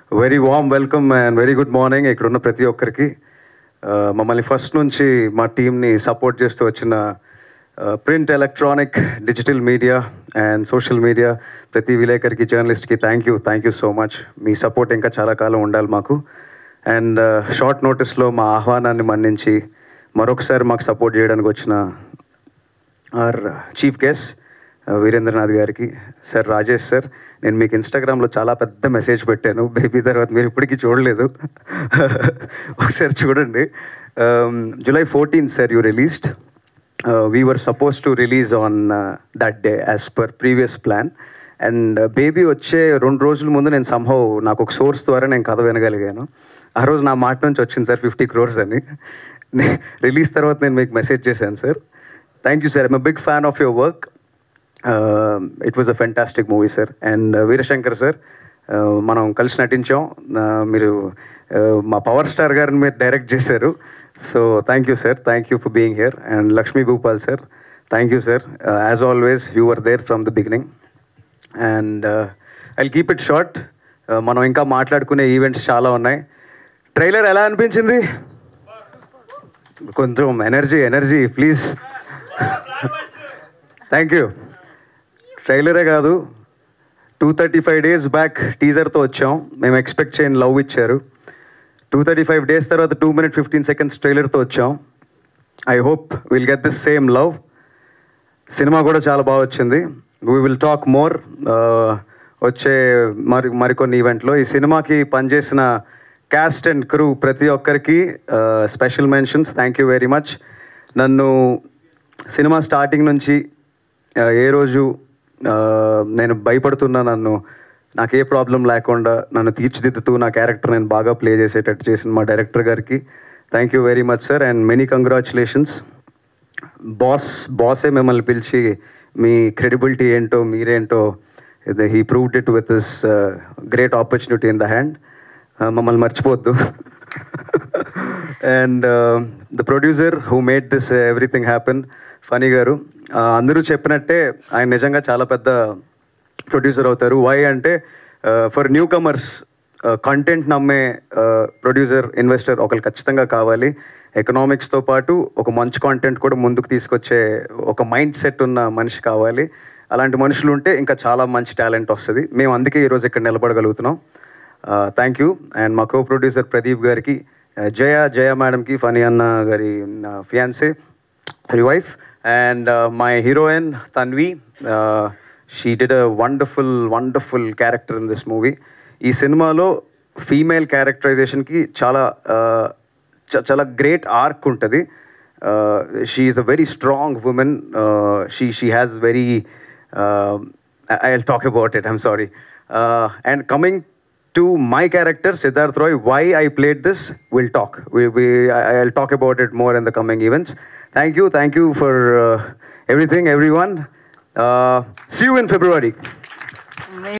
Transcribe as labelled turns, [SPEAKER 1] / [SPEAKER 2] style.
[SPEAKER 1] Very warm welcome and very good morning ఇక్కడ ఉన్న ప్రతి ఒక్కరికి Uh, మమ్మల్ని ఫస్ట్ నుంచి మా టీంని సపోర్ట్ చేస్తూ వచ్చిన print electronic digital media and social media ప్రతి విలేకరికి జర్నలిస్ట్కి thank you thank you so much మీ సపోర్ట్ ఇంకా చాలా కాలం ఉండాలి మాకు అండ్ షార్ట్ నోటీస్లో మా ఆహ్వానాన్ని మన్నించి మరొకసారి మాకు సపోర్ట్ చేయడానికి వచ్చిన ఆర్ చీఫ్ గెస్ట్ వీరేంద్రనాథ్ గారికి సార్ రాజేష్ సార్ నేను మీకు ఇన్స్టాగ్రామ్లో చాలా పెద్ద మెసేజ్ పెట్టాను బేబీ తర్వాత మీరు ఇప్పటికీ చూడలేదు ఒకసారి చూడండి July fourteen sir you released we were suppose to release on that day as per previous plan and baby వచ్చే రెండు రోజుల ముందు నేను సంభవ్ నాకు ఒక సోర్స్ ద్వారా నేను కథ వినగలిగాను ఆ రోజు నా మాట నుంచి వచ్చింది సార్ ఫిఫ్టీ క్రోర్స్ అని రిలీజ్ తర్వాత నేను మీకు మెసేజ్ చేశాను sir thank you sir I'm big fan of your work it was a fantastic movie sir and Veerashankar sir మనం కలిసి నటించాం Uh, మీరు uh, మా పవర్ స్టార్ గారిని మీరు డైరెక్ట్ చేశారు so thank you sir thank you for being here and Lakshmi Bhupal sir thank you sir as always you are there from the beginning and I keep it short మనం ఇంకా మాట్లాడుకునే events చాలా ఉన్నాయి trailer ఎలా అనిపించింది కొంచెం energy energy please thank you ట్రైలరే కాదు two thirty five days back టీజర్తో వచ్చాం మేము ఎక్స్పెక్ట్ చేయని లవ్ ఇచ్చారు టూ థర్టీ ఫైవ్ డేస్ తర్వాత టూ మినిట్ ఫిఫ్టీన్ సెకండ్స్ ట్రైలర్తో వచ్చాం I hope will get this same love cinema కూడా చాలా బాగా వచ్చింది వీ విల్ టాక్ మోర్ వచ్చే మరి మరికొన్ని ఈవెంట్లో ఈ సినిమాకి పనిచేసిన క్యాస్ట్ అండ్ క్రూ ప్రతి ఒక్కరికి special mentions thank you very much నన్ను సినిమా స్టార్టింగ్ నుంచి ఆ, ఏ రోజు ఆ, నేను భయపడుతున్నా నన్ను నాకు ఏ ప్రాబ్లం లేకుండా నన్ను తీర్చిదిద్దుతూ నా క్యారెక్టర్ నేను బాగా ప్లే చేసేటట్టు చేసిన మా డైరెక్టర్ గారికి thank you very much sir and many congratulations boss బాసే మిమ్మల్ని పిలిచి మీ క్రెడిబిలిటీ ఏంటో మీరేంటో he proved it with this great opportunity in the hand మమ్మల్ని మర్చిపోవద్దు and the producer who made this everything happen Phani గారు uh, అందరూ చెప్పినట్టే ఆయన నిజంగా చాలా పెద్ద ప్రొడ్యూసర్ అవుతారు వై అంటే ఫర్ న్యూ కమర్స్ కంటెంట్ నమ్మే ప్రొడ్యూసర్ ఇన్వెస్టర్ ఒకరు ఖచ్చితంగా కావాలి ఎకనామిక్స్తో పాటు ఒక మంచి కాంటెంట్ కూడా ముందుకు తీసుకొచ్చే ఒక మైండ్ సెట్ ఉన్న మనిషి కావాలి అలాంటి మనుషులు ఉంటే ఇంకా చాలా మంచి టాలెంట్ వస్తుంది మేము అందుకే ఈరోజు ఇక్కడ నిలబడగలుగుతున్నాం థ్యాంక్ యూ అండ్ మా కో ప్రొడ్యూసర్ ప్రదీప్ గారికి uh, జయ జయ మేడంకి ఫనీ అన్న గారి ఫియాన్సే her wife and uh, my heroine Tanvi. Uh, she did a wonderful, wonderful character in this movie. ఈ సినిమాలో ఫీమేల్ క్యారెక్టరైజేషన్కి చాలా uh, చ- చాలా గ్రేట్ ఆర్క్ ఉంటుంది she is a very strong woman she she has very I will talk about it I'm sorry and coming to my character Siddharth Roy, why I played this, we'll talk. We, we, I- I'll talk about it more in the coming events. Thank you, thank you for uh, everything, everyone. Uh, see you in February.